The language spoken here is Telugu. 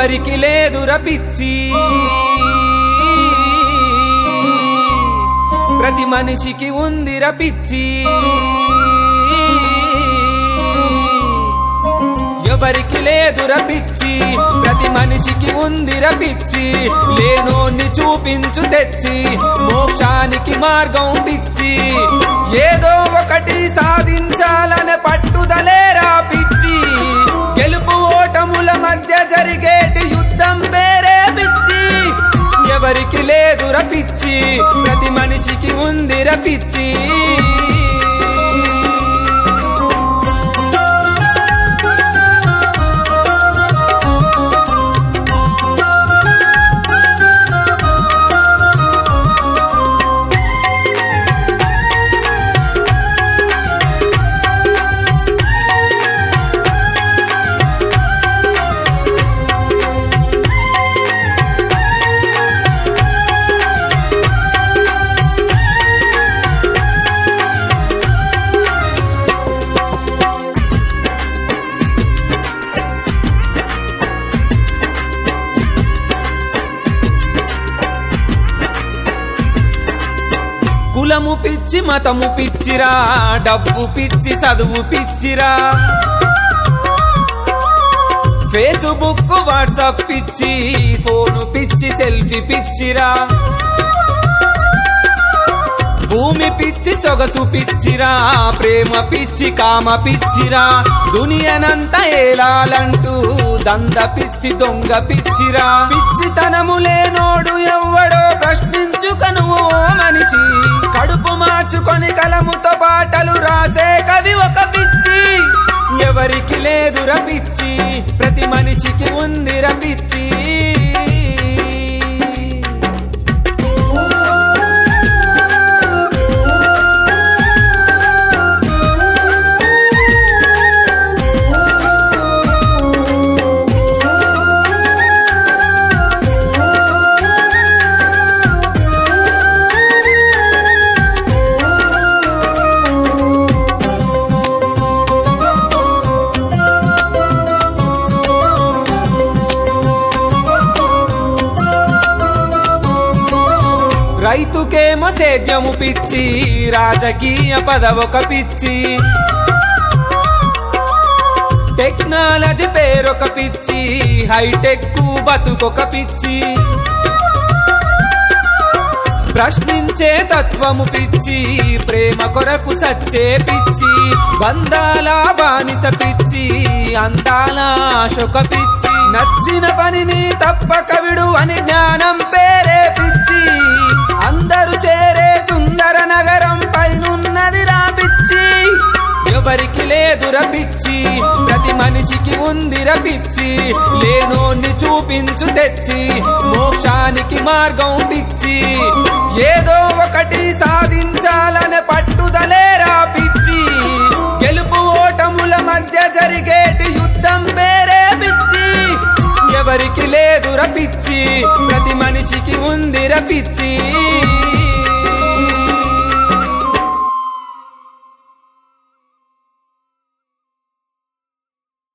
ఎవరికి లేదుర పిచ్చి ప్రతి మనిషికి ఉందిర పిచ్చి ఎవరికి లేదుర పిచ్చి ప్రతి మనిషికి ఉందిర పిచ్చి లేనోన్ని చూపించు తెచ్చి మోక్షానికి మార్గం పిచ్చి ఏదో ఒకటి సాధించాలనే పట్టుదలేరా పిచ్చి గెలుపు ఓటముల మధ్య జరిగేటి యుద్ధం పేరే పిచ్చి ఎవరికి లేదుర పిచ్చి ప్రతి మనిషికి ఉందిర పిచ్చి కులము పిచ్చి మతము పిచ్చిరా డబ్బు పిచ్చి చదువు పిచ్చిరా ఫేస్బుక్ వాట్సాప్ పిచ్చి ఫోను పిచ్చి సెల్ఫీ పిచ్చిరా భూమి పిచ్చి సొగసు పిచ్చిరా ప్రేమ పిచ్చి కామ పిచ్చిరా దునియనంతా ఏలాలంటూ దంద పిచ్చి దొంగ పిచ్చిరా పిచ్చితనము లేనోడు ఎవ్వడో ప్రశ్నించుకను ఓ మనిషి కడుపు మార్చుకొని కలముతో పాటలు రాసే కవి ఒక పిచ్చి ఎవరికి లేదుర పిచ్చి ప్రతి మనిషికి ఉందిర పిచ్చి రైతుకేమో సేద్యము పిచ్చి రాజకీయ పదవొక పిచ్చి టెక్నాలజీ పేరొక పిచ్చి హైటెక్ బతుకొక పిచ్చి ప్రశ్నించే తత్వము పిచ్చి ప్రేమ కొరకు సచ్చే పిచ్చి బంధాల బానిస పిచ్చి అందాల శొక పిచ్చి నచ్చిన పనిని తప్పక విడు అని జ్ఞానం పేరే పిచ్చి అందరూ చేరే సుందర నగరం పైనున్నది రా పిచ్చి ఎవరికి లేదుర పిచ్చి ప్రతి మనిషికి ఉందిర పిచ్చి లేనోన్ని చూపించు తెచ్చి మోక్షానికి మార్గం పిచ్చి ఏదో ఒకటి సాధించాలనే పట్టుదలేరా పిచ్చి గెలుపు ఓటముల మధ్య జరిగేటి యుద్ధం పేరే పిచ్చి ఎవరికి లేదుర పిచ్చి ప్రతి మనిషికి ఉందిర పిచ్చి